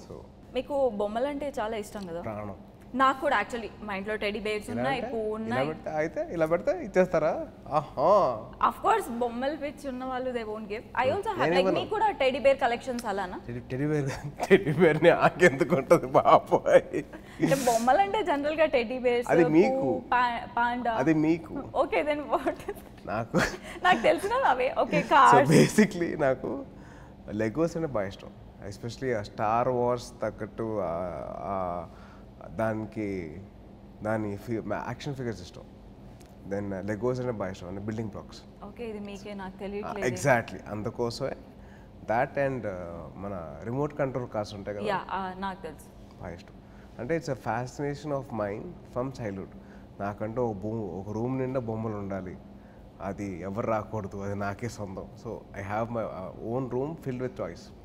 So మీకు బొమ్మలు అంటే చాలా ఇష్టం కదా ప్రాణం నాకు కూడా యాక్చువల్లీ మా ఇంట్లో టెడీ బేర్స్ ఇలా ఉన్నాయి అంటే, పువ్వు ఇలా ఉన్నాయి పెడితే అయితే ఇలా పెడితే ఇచ్చేస్తారా ఆహా అఫ్ కోర్స్ బొమ్మలు పిచ్చి ఉన్న వాళ్ళు they won't give I also have నేను లైక్ ఇవ్వను. మీకు కూడా టెడీ బేర్ కలెక్షన్స్ అలానా టెడి టెడిబేర్ టెడిబేర్ని ఆకెందుకు ఉంటుంది బాపోయ్ అంటే బొమ్మలు అంటే జనరల్ గా టెడీ బేర్స్ అది మీకు. పాండా అది మీకు ఓకే దెన్ వాట్ నాకు నాకు తెలిసిన అవే ఓకే సో కార్స్ బేసిక్లీ నాకు లెగోస్ అంటే బాగా ఇష్టం ఎస్పెషలీ ఆ స్టార్ వార్స్ తగ్గట్టు ఆ- ఆ దానికి దాని యాక్షన్ ఫిగర్స్ ఇష్టం దెన్ లెగోస్ అంటే బాగా ఇష్టం అంటే బిల్డింగ్ బ్లాక్స్ ఓకే ఇది మీకే నాకు తెలియట్లేదు ఎగ్జాక్ట్లీ అందుకోసమే దాట్ అండ్ మన రిమోట్ కంట్రోల్ కార్స్ ఉంటాయి కదా యా నాకు తెలుసు బాగా ఇష్టం అంటే it's a fascination of mind from childhood నాకంటూ ఒక భూ ఒక రూమ్ నిండా బొమ్మలు ఉండాలి అది ఎవరు రాకూడదు అది నాకే సొంతం so I have my own room filled with choice